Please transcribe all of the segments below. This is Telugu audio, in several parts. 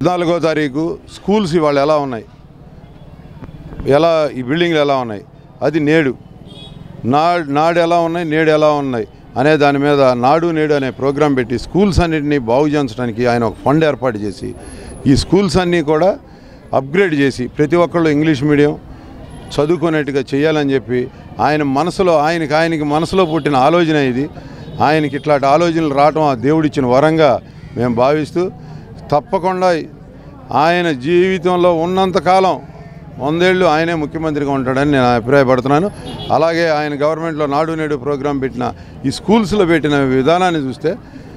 పద్నాలుగో తారీఖు స్కూల్స్ ఇవాళ ఎలా ఉన్నాయి ఎలా ఈ బిల్డింగ్లు ఎలా ఉన్నాయి అది నేడు నా నాడు ఎలా ఉన్నాయి నేడు ఎలా ఉన్నాయి అనే దాని మీద నాడు నేడు అనే ప్రోగ్రాం పెట్టి స్కూల్స్ అన్నింటినీ బాగు చేయించడానికి ఆయన ఒక ఫండ్ ఏర్పాటు చేసి ఈ స్కూల్స్ అన్నీ కూడా అప్గ్రేడ్ చేసి ప్రతి ఒక్కళ్ళు ఇంగ్లీష్ మీడియం చదువుకునేట్టుగా చేయాలని చెప్పి ఆయన మనసులో ఆయనకి ఆయనకి మనసులో పుట్టిన ఆలోచన ఇది ఆయనకి ఇట్లాంటి ఆలోచనలు రావటం ఆ దేవుడిచ్చిన వరంగా మేము భావిస్తూ తప్పకుండా ఆయన జీవితంలో ఉన్నంతకాలం వందేళ్ళు ఆయనే ముఖ్యమంత్రిగా ఉంటాడని నేను అభిప్రాయపడుతున్నాను అలాగే ఆయన గవర్నమెంట్లో నాడు నేడు ప్రోగ్రాం పెట్టిన ఈ స్కూల్స్లో పెట్టిన విధానాన్ని చూస్తే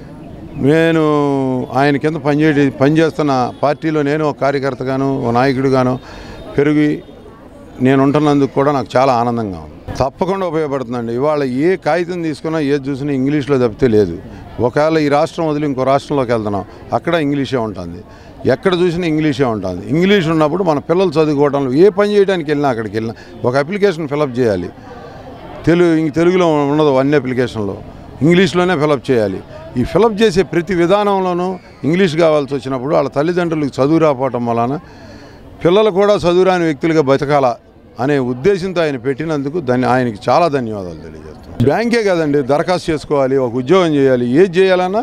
నేను ఆయన కింద పనిచేయ పనిచేస్తున్న పార్టీలో నేను ఒక కార్యకర్తగాను ఒక నాయకుడిగాను పెరిగి నేను ఉంటున్నందుకు కూడా నాకు చాలా ఆనందంగా ఉంది తప్పకుండా ఉపయోగపడుతుందండి ఇవాళ ఏ కాగితం తీసుకున్నా ఏది చూసినా ఇంగ్లీష్లో తప్పితే లేదు ఒకవేళ ఈ రాష్ట్రం వదిలి ఇంకో రాష్ట్రంలోకి వెళ్తున్నాం అక్కడ ఇంగ్లీషే ఉంటుంది ఎక్కడ చూసినా ఇంగ్లీషే ఉంటుంది ఇంగ్లీష్ ఉన్నప్పుడు మన పిల్లలు చదువుకోవడంలో ఏ పని చేయడానికి వెళ్ళినా అక్కడికి వెళ్ళినా ఒక అప్లికేషన్ ఫిలప్ చేయాలి తెలుగు ఇంక తెలుగులో ఉండదు అన్ని అప్లికేషన్లో ఇంగ్లీష్లోనే ఫిలప్ చేయాలి ఈ ఫిలప్ చేసే ప్రతి విధానంలోనూ ఇంగ్లీష్ కావాల్సి వచ్చినప్పుడు వాళ్ళ తల్లిదండ్రులకు చదువు రాకపోవటం వలన పిల్లలు కూడా చదువురాని వ్యక్తులుగా బతకాల అనే ఉద్దేశంతో ఆయన పెట్టినందుకు దాన్ని ఆయనకి చాలా ధన్యవాదాలు తెలియజేస్తున్నాను బ్యాంకే కదండి దరఖాస్తు చేసుకోవాలి ఒక ఉద్యోగం చేయాలి ఏది చేయాలన్నా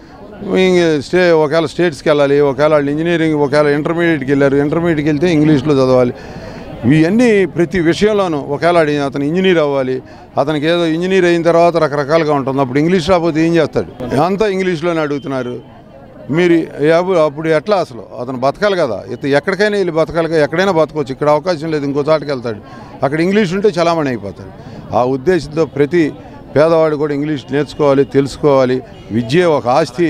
ఇంక స్టే ఒకవేళ స్టేట్స్కి వెళ్ళాలి ఒకవేళ వాళ్ళు ఇంజనీరింగ్ ఒకవేళ ఇంటర్మీడియట్కి వెళ్ళారు ఇంటర్మీడియట్కి వెళ్తే ఇంగ్లీష్లో చదవాలి ఇవన్నీ ప్రతి విషయంలోనూ ఒకవేళ అడి- అతను ఇంజనీర్ అవ్వాలి అతనికి ఏదో ఇంజనీర్ అయిన తర్వాత రకరకాలుగా ఉంటుంది అప్పుడు ఇంగ్లీష్ రాకపోతే ఏం చేస్తాడు అంతా ఇంగ్లీష్లోనే అడుగుతున్నారు మీరు అప్పుడు అప్పుడు ఎట్లా అసలు అతను బతకాలి కదా ఇత ఎక్కడికైనా వెళ్ళి బతకాలి కదా ఎక్కడైనా బతకవచ్చు ఇక్కడ అవకాశం లేదు ఇంకో చాటుకి వెళ్తాడు అక్కడ ఇంగ్లీష్ ఉంటే చలామణి అయిపోతాడు ఆ ఉద్దేశంతో ప్రతి పేదవాడు కూడా ఇంగ్లీష్ నేర్చుకోవాలి తెలుసుకోవాలి విద్య ఒక ఆస్తి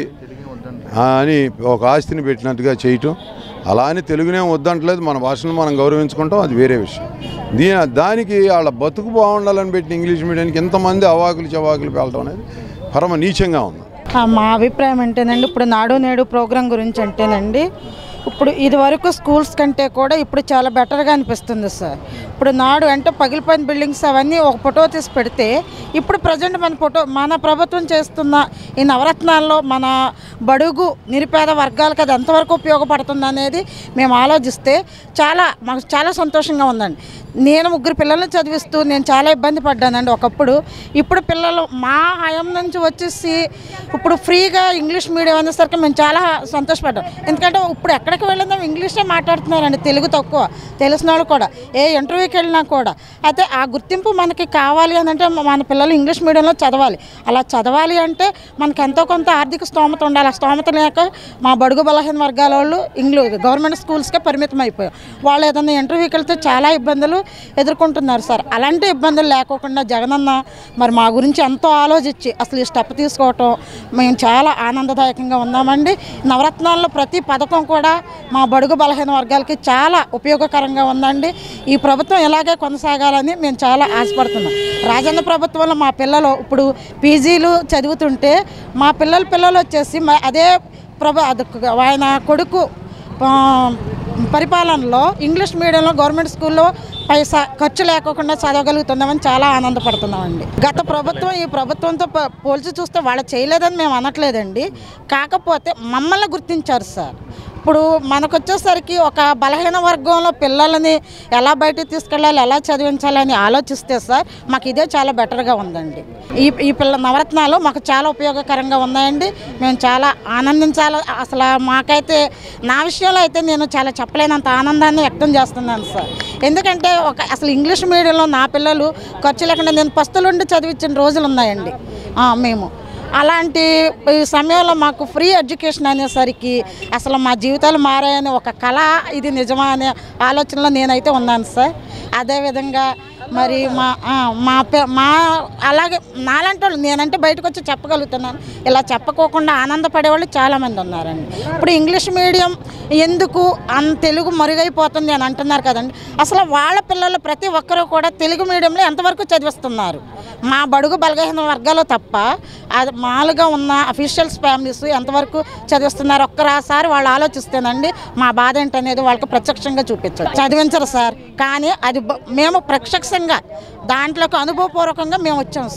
ఆ, అని ఒక ఆస్తిని పెట్టినట్టుగా చేయటం అలా అని తెలుగునే వద్దంటలేదు మన భాషను మనం గౌరవించుకుంటాం అది వేరే విషయం దీ దానికి వాళ్ళ బతుకు బాగుండాలని పెట్టిన ఇంగ్లీష్ మీడియానికి ఎంతమంది అవాకులు చవాకులు పేలటం అనేది పరమ నీచంగా ఉంది ఆ, మా అభిప్రాయం అంటేనండి ఇప్పుడు నాడు నేడు ప్రోగ్రాం గురించి అంటేనండి ఇప్పుడు ఇది వరకు స్కూల్స్ కంటే కూడా ఇప్పుడు చాలా బెటర్గా అనిపిస్తుంది సార్ ఇప్పుడు నాడు అంటే పగిలిపోయిన బిల్డింగ్స్ అవన్నీ ఒక ఫోటో తీసి పెడితే ఇప్పుడు ప్రజెంట్ మన ఫోటో మన ప్రభుత్వం చేస్తున్న ఈ నవరత్నాల్లో మన బడుగు నిరుపేద వర్గాలకు అది ఎంతవరకు ఉపయోగపడుతుంది అనేది మేము ఆలోచిస్తే చాలా మాకు చాలా సంతోషంగా ఉందండి నేను ముగ్గురు పిల్లల్ని చదివిస్తూ నేను చాలా ఇబ్బంది పడ్డానండి ఒకప్పుడు ఇప్పుడు పిల్లలు మా హయం నుంచి వచ్చేసి ఇప్పుడు ఫ్రీగా ఇంగ్లీష్ మీడియం అనేసరికి మేము చాలా సంతోషపడ్డాం ఎందుకంటే ఇప్పుడు ఎక్కడికి వెళ్ళినా ఇంగ్లీషే మాట్లాడుతున్నారండి తెలుగు తక్కువ తెలిసిన వాళ్ళు కూడా ఏ ఇంటర్వ్యూకి వెళ్ళినా కూడా అయితే ఆ గుర్తింపు మనకి కావాలి అని అంటే మన పిల్లలు ఇంగ్లీష్ మీడియంలో చదవాలి అలా చదవాలి అంటే మనకి ఎంతో కొంత ఆర్థిక స్తోమత ఉండాలి ఆ స్తోమత లేక మా బడుగు బలహీన వర్గాల వాళ్ళు ఇంగ్లీష్ గవర్నమెంట్ స్కూల్స్కే పరిమితం అయిపోయారు వాళ్ళు ఏదైనా ఇంటర్వ్యూకి వెళ్తే చాలా ఇబ్బందులు ఎదుర్కొంటున్నారు సార్ అలాంటి ఇబ్బందులు లేకోకుండా జగనన్న మరి మా గురించి ఎంతో ఆలోచించి అసలు ఈ స్టెప్ తీసుకోవటం మేము చాలా ఆనందదాయకంగా ఉన్నామండి నవరత్నాల్లో ప్రతి పథకం కూడా మా బడుగు బలహీన వర్గాలకి చాలా ఉపయోగకరంగా ఉందండి ఈ ప్రభుత్వం ఇలాగే కొనసాగాలని మేము చాలా ఆశపడుతున్నాం రాజన్న ప్రభుత్వంలో మా పిల్లలు ఇప్పుడు పీజీలు చదువుతుంటే మా పిల్లల పిల్లలు వచ్చేసి మ- అదే ప్రభు అది ఆయన కొడుకు ఆ, పరిపాలనలో ఇంగ్లీష్ మీడియంలో గవర్నమెంట్ స్కూల్లో పైసా ఖర్చు లేకోకుండా చదవగలుగుతున్నామని చాలా ఆనందపడుతున్నామండి గత ప్రభుత్వం ఈ ప్రభుత్వంతో ప- పోల్చి చూస్తే వాళ్ళు చేయలేదని మేము అనట్లేదండి కాకపోతే మమ్మల్ని గుర్తించారు సార్ ఇప్పుడు మనకు వచ్చేసరికి ఒక బలహీన వర్గంలో పిల్లలని ఎలా బయటకు తీసుకెళ్ళాలి ఎలా చదివించాలని ఆలోచిస్తే సార్ మాకు ఇదే చాలా బెటర్గా ఉందండి ఈ ఈ పిల్ల నవరత్నాలు మాకు చాలా ఉపయోగకరంగా ఉన్నాయండి మేము చాలా ఆనందించాలి అసలు మాకైతే నా విషయంలో అయితే నేను చాలా చెప్పలేనంత ఆనందాన్ని వ్యక్తం చేస్తున్నాను సార్ ఎందుకంటే ఒక అసలు ఇంగ్లీష్ మీడియంలో నా పిల్లలు ఖర్చు లేకుండా నేను పస్తులుండి చదివించిన రోజులు ఉన్నాయండి ఆ, మేము అలాంటి ఈ సమయంలో మాకు ఫ్రీ ఎడ్యుకేషన్ అనేసరికి అసలు మా జీవితాలు మారాయని ఒక కళ ఇది నిజమా అనే ఆలోచనలో నేనైతే ఉన్నాను సార్ అదేవిధంగా మరి మా ఆ, మా పే- మా అలాగే నాలాంటి వాళ్ళు నేనంటే బయటకు వచ్చి చెప్పగలుగుతున్నాను ఇలా చెప్పకోకుండా ఆనందపడే వాళ్ళు చాలామంది ఉన్నారండి ఇప్పుడు ఇంగ్లీష్ మీడియం ఎందుకు అన్ తెలుగు మరుగైపోతుంది అని అంటున్నారు కదండి అసలు వాళ్ళ పిల్లలు ప్రతి ఒక్కరూ కూడా తెలుగు మీడియంలో ఎంతవరకు చదివిస్తున్నారు మా బడుగు బలహీన వర్గాలు తప్ప అది మామూలుగా ఉన్న అఫీషియల్స్ ఫ్యామిలీస్ ఎంతవరకు చదివిస్తున్నారు ఒక్కసారి వాళ్ళు ఆలోచిస్తేనండి మా బాధ ఏంటనేది వాళ్ళకి ప్రత్యక్షంగా చూపించారు చదివించరు సార్ కానీ అది బ- మేము ప్రత్యక్షంగా దాంట్లోకి అనుభవపూర్వకంగా మేము వచ్చాం సార్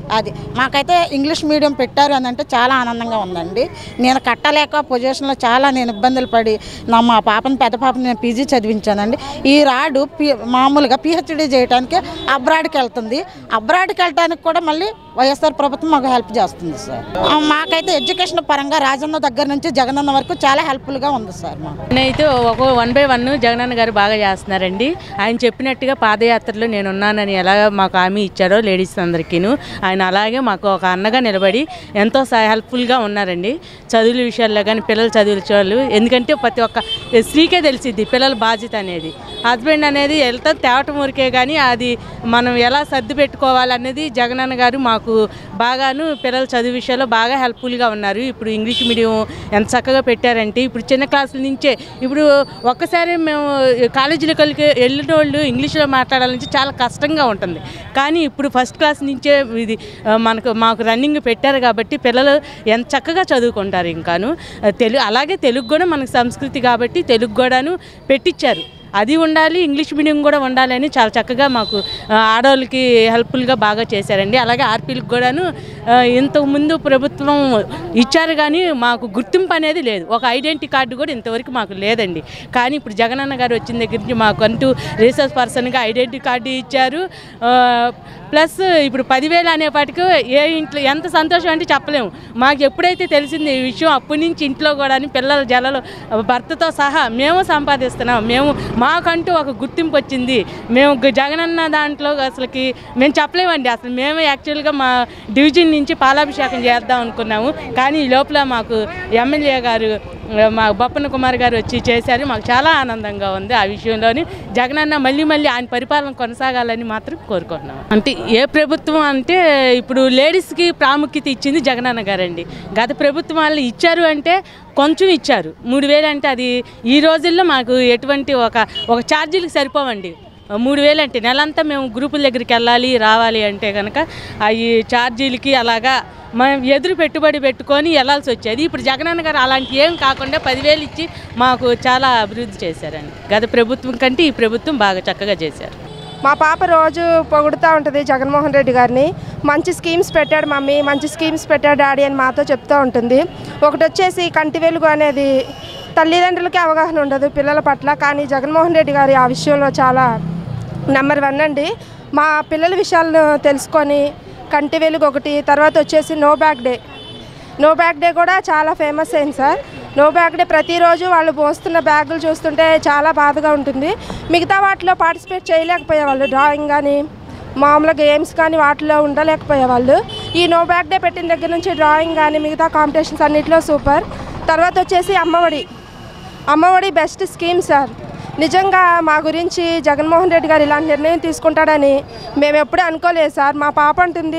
అది మాకైతే ఇంగ్లీష్ మీడియం పెట్టారు అని అంటే చాలా ఆనందంగా ఉందండి నేను కట్టలేక పొజిషన్లో చాలా నేను ఇబ్బందులు పడి నా మా పాపని పెద్ద పాపని నేను పీజీ చదివించానండి ఈ రాడు పి మామూలుగా పిహెచ్డీ చేయడానికి అబ్రాడ్కి వెళ్తుంది అబ్రాడ్కి వెళ్ళడానికి కూడా మళ్ళీ వైఎస్ఆర్ ప్రభుత్వం మాకు హెల్ప్ చేస్తుంది సార్ ఆ, మాకైతే ఎడ్యుకేషన్ పరంగా రాజన్న దగ్గర నుంచి జగనన్న వరకు చాలా హెల్ప్ఫుల్గా ఉంది సార్ మాకు నేనైతే ఒక వన్ బై వన్ జగనన్న గారు బాగా చేస్తున్నారండి ఆయన చెప్పినట్టుగా పాదయాత్రలో నేను ఉన్నానని ఎలా మాకు హామీ ఇచ్చారో లేడీస్ అందరికీను ఆయన అలాగే మాకు ఒక అన్నగా నిలబడి ఎంతో సహ- హెల్ప్ఫుల్గా ఉన్నారండి చదువుల విషయాల్లో కానీ పిల్లల చదువుల విషయాలు ఎందుకంటే ప్రతి ఒక్క స్త్రీకే తెలిసిద్ది పిల్లల బాధ్యత అనేది హస్బెండ్ అనేది వెళ్తా తేవటం ఊరికే కానీ అది మనం ఎలా సర్ది పెట్టుకోవాలనేది జగనన్న గారు మాకు బాగాను పిల్లల చదువు విషయాల్లో బాగా హెల్ప్ఫుల్గా ఉన్నారు ఇప్పుడు ఇంగ్లీష్ మీడియం ఎంత చక్కగా పెట్టారంటే ఇప్పుడు చిన్న క్లాసుల నుంచే ఇప్పుడు ఒక్కసారి మేము కాలేజీలకు వెళ్ళి వెళ్ళిన వాళ్ళు ఇంగ్లీష్లో మాట్లాడాలంటే చాలా కష్టంగా ఉంటుంది కానీ ఇప్పుడు ఫస్ట్ క్లాస్ నుంచే ఇది ఆ, మనకు మాకు రన్నింగ్ పెట్టారు కాబట్టి పిల్లలు ఎంత చక్కగా చదువుకుంటారు ఇంకాను తెలుగు అలాగే తెలుగు కూడా మనకు సంస్కృతి కాబట్టి తెలుగు కూడాను పెట్టించారు అది ఉండాలి ఇంగ్లీష్ మీడియం కూడా ఉండాలి అని చాలా చక్కగా మాకు ఆ, ఆడవాళ్ళకి హెల్ప్ఫుల్గా బాగా చేశారండి అలాగే ఆర్పీలకు కూడాను ఆ, ఇంతకు ముందు ప్రభుత్వం ఇచ్చారు కానీ మాకు గుర్తింపు అనేది లేదు ఒక ఐడెంటిటీ కార్డు కూడా ఇంతవరకు మాకు లేదండి కానీ ఇప్పుడు జగనన్న గారు వచ్చిన దగ్గర నుంచి మాకు అంటూ రీసెర్చ్ పర్సన్గా ఐడెంటిటీ కార్డు ఇచ్చారు ఆ, ప్లస్ ఇప్పుడు పదివేలు అనేపాటికి ఏ ఇంట్లో ఎంత సంతోషం అంటే చెప్పలేము మాకు ఎప్పుడైతే తెలిసింది ఈ విషయం అప్పటి నుంచి ఇంట్లో కూడా పిల్లల జలలు భర్తతో సహా మేము సంపాదిస్తున్నాం మేము మాకంటూ ఒక గుర్తింపు వచ్చింది మేము గ- జగనన్న దాంట్లో అసలుకి మేము చెప్పలేమండి అసలు మేము యాక్చువల్గా మా డివిజన్ నుంచి పాలాభిషేకం చేద్దాం అనుకున్నాము కానీ ఈ లోపల మాకు ఎమ్మెల్యే గారు ఆ, మా బొప్పన కుమార్ గారు వచ్చి చేశారు మాకు చాలా ఆనందంగా ఉంది ఆ విషయంలోని జగనన్న మళ్ళీ మళ్ళీ ఆయన పరిపాలన కొనసాగాలని మాత్రం కోరుకుంటున్నాం అంటే ఏ ప్రభుత్వం అంటే ఇప్పుడు లేడీస్కి ప్రాముఖ్యత ఇచ్చింది జగనన్న గారండి గత ప్రభుత్వం వాళ్ళు ఇచ్చారు అంటే కొంచెం ఇచ్చారు మూడు వేలు అంటే అది ఈ రోజుల్లో మాకు ఎటువంటి ఒక ఒక ఛార్జీలకు సరిపోవండి మూడు వేలు అంటే నెలంతా మేము గ్రూపుల దగ్గరికి వెళ్ళాలి రావాలి అంటే కనుక అవి ఛార్జీలకి అలాగా మనం ఎదురు పెట్టుబడి పెట్టుకొని వెళ్ళాల్సి వచ్చేది ఇప్పుడు జగనన్న గారు అలాంటి ఏం కాకుండా పదివేలు ఇచ్చి మాకు చాలా అభివృద్ధి చేశారండి గత ప్రభుత్వం కంటే ఈ ప్రభుత్వం బాగా చక్కగా చేశారు మా పాప రోజు పొగుడుతూ ఉంటుంది జగన్మోహన్ రెడ్డి గారిని మంచి స్కీమ్స్ పెట్టాడు మమ్మీ మంచి స్కీమ్స్ పెట్టాడు డాడీ అని మాతో చెప్తూ ఉంటుంది ఒకటి వచ్చేసి కంటి వెలుగు అనేది తల్లిదండ్రులకి అవగాహన ఉండదు పిల్లల పట్ల కానీ జగన్మోహన్ రెడ్డి గారి ఆ విషయంలో చాలా నెంబర్ వన్ అండి మా పిల్లల విషయాలను తెలుసుకొని కంటి వెలుగు ఒకటి తర్వాత వచ్చేసి no bag day no bag day కూడా చాలా ఫేమస్ అయింది సార్ నో బ్యాగ్ డే ప్రతిరోజు వాళ్ళు మోస్తున్న బ్యాగులు చూస్తుంటే చాలా బాధగా ఉంటుంది మిగతా వాటిలో పార్టిసిపేట్ చేయలేకపోయేవాళ్ళు డ్రాయింగ్ కానీ మామూలుగా గేమ్స్ కానీ వాటిలో ఉండలేకపోయేవాళ్ళు ఈ నో బ్యాగ్ డే పెట్టిన దగ్గర నుంచి డ్రాయింగ్ కానీ మిగతా కాంపిటీషన్స్ అన్నిట్లో సూపర్ తర్వాత వచ్చేసి Ammavodi Ammavodi best scheme sir నిజంగా మా గురించి జగన్మోహన్ రెడ్డి గారు ఇలాంటి నిర్ణయం తీసుకుంటాడని మేము ఎప్పుడూ అనుకోలేదు సార్ మా పాప అంటుంది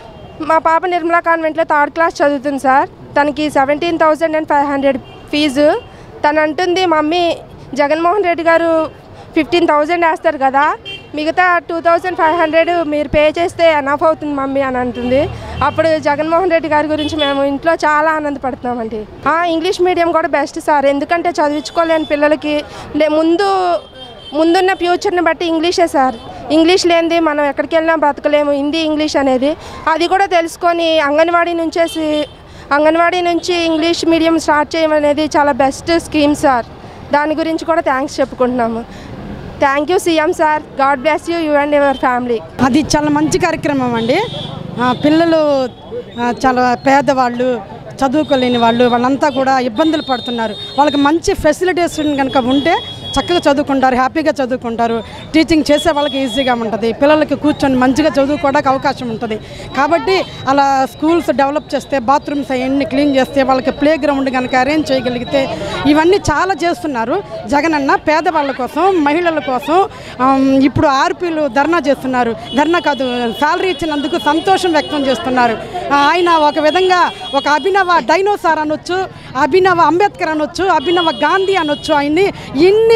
మా పాప నిర్మలా కాన్వెంట్లో థర్డ్ క్లాస్ చదువుతుంది సార్ తనకి seventeen thousand and five hundred fees తను అంటుంది మమ్మీ జగన్మోహన్ రెడ్డి గారు ఫిఫ్టీన్ థౌజండ్ వేస్తారు కదా మిగతా టూ థౌజండ్ ఫైవ్ హండ్రెడ్ మీరు పే చేస్తే ఎనఫ్ అవుతుంది మమ్మీ అని అంటుంది అప్పుడు జగన్మోహన్ రెడ్డి గారి గురించి మేము ఇంట్లో చాలా ఆనందపడుతున్నామండి ఆ, ఇంగ్లీష్ మీడియం కూడా బెస్ట్ సార్ ఎందుకంటే చదివించుకోలేని పిల్లలకి లే- ముందు ముందున్న ఫ్యూచర్ని బట్టి ఇంగ్లీషే సార్ ఇంగ్లీష్ లేనిది మనం ఎక్కడికి వెళ్ళినా బ్రతకలేము హిందీ ఇంగ్లీష్ అనేది అది కూడా తెలుసుకొని అంగన్వాడీ నుంచేసి అంగన్వాడీ నుంచి ఇంగ్లీష్ మీడియం స్టార్ట్ చేయడం అనేది చాలా బెస్ట్ స్కీమ్ సార్ దాని గురించి కూడా థ్యాంక్స్ చెప్పుకుంటున్నాము thank you CM sir god bless you you and your family అది చాలా మంచి కార్యక్రమం అండి ఆ, పిల్లలు ఆ, చాలా పేదవాళ్ళు చదువుకోలేని వాళ్ళు వాళ్ళంతా కూడా ఇబ్బందులు పడుతున్నారు వాళ్ళకి మంచి ఫెసిలిటీస్ కనుక ఉంటే చక్కగా చదువుకుంటారు హ్యాపీగా చదువుకుంటారు టీచింగ్ చేసే వాళ్ళకి ఈజీగా ఉంటుంది పిల్లలకి కూర్చొని మంచిగా చదువుకోవడానికి అవకాశం ఉంటుంది కాబట్టి అలా స్కూల్స్ డెవలప్ చేస్తే బాత్రూమ్స్ అవన్నీ క్లీన్ చేస్తే వాళ్ళకి ప్లే గ్రౌండ్ కనుక అరేంజ్ చేయగలిగితే ఇవన్నీ చాలా చేస్తున్నారు జగనన్న పేదవాళ్ళ కోసం మహిళల కోసం ఆమ్, ఇప్పుడు ఆర్పీలు ధర్నా చేస్తున్నారు ధర్నా కాదు శాలరీ ఇచ్చినందుకు సంతోషం వ్యక్తం చేస్తున్నారు ఆ, ఆయన ఒక విధంగా ఒక అభినవ డైనోసార్ అనొచ్చు అభినవ అంబేద్కర్ అనొచ్చు అభినవ గాంధీ అనొచ్చు ఆయన్ని ఇన్ని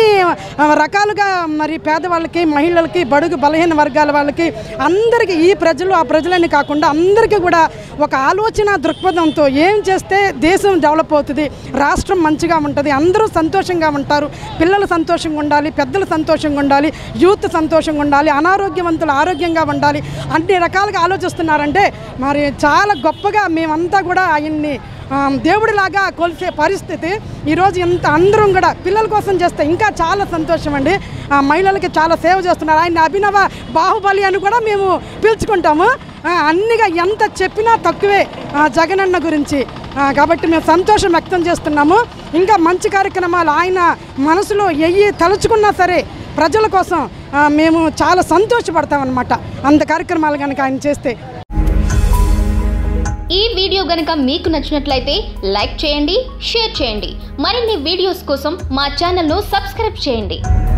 అన్ని ఆ, రకాలుగా మరి పేదవాళ్ళకి మహిళలకి బడుగు బలహీన వర్గాల వాళ్ళకి అందరికీ ఈ ప్రజలు ఆ ప్రజలని కాకుండా అందరికీ కూడా ఒక ఆలోచన దృక్పథంతో ఏం చేస్తే దేశం డెవలప్ అవుతుంది రాష్ట్రం మంచిగా ఉంటుంది అందరూ సంతోషంగా ఉంటారు పిల్లలు సంతోషంగా ఉండాలి పెద్దలు సంతోషంగా ఉండాలి యూత్ సంతోషంగా ఉండాలి అనారోగ్యవంతులు ఆరోగ్యంగా ఉండాలి అన్ని రకాలుగా ఆలోచిస్తున్నారంటే మరి చాలా గొప్పగా మేమంతా కూడా ఆయన్ని ఆ, దేవుడిలాగా కొలిసే పరిస్థితి ఈరోజు ఇంత అందరం కూడా పిల్లల కోసం చేస్తే ఇంకా చాలా సంతోషం అండి ఆ, మహిళలకి చాలా సేవ చేస్తున్నారు ఆయన అభినవ బాహుబలి అని కూడా మేము పిలుచుకుంటాము ఆ, అన్నిగా ఎంత చెప్పినా తక్కువే ఆ, జగనన్న గురించి ఆ, కాబట్టి మేము సంతోషం వ్యక్తం చేస్తున్నాము ఇంకా మంచి కార్యక్రమాలు ఆయన మనసులో ఎయ్యి తలుచుకున్నా సరే ప్రజల కోసం ఆ, మేము చాలా సంతోషపడతామన్నమాట అంత కార్యక్రమాలు కనుక ఆయన చేస్తే ఈ వీడియో గనుక మీకు నచ్చినట్లయితే లైక్ చేయండి షేర్ చేయండి మరిన్ని వీడియోస్ కోసం మా ఛానల్ను సబ్స్క్రైబ్ చేయండి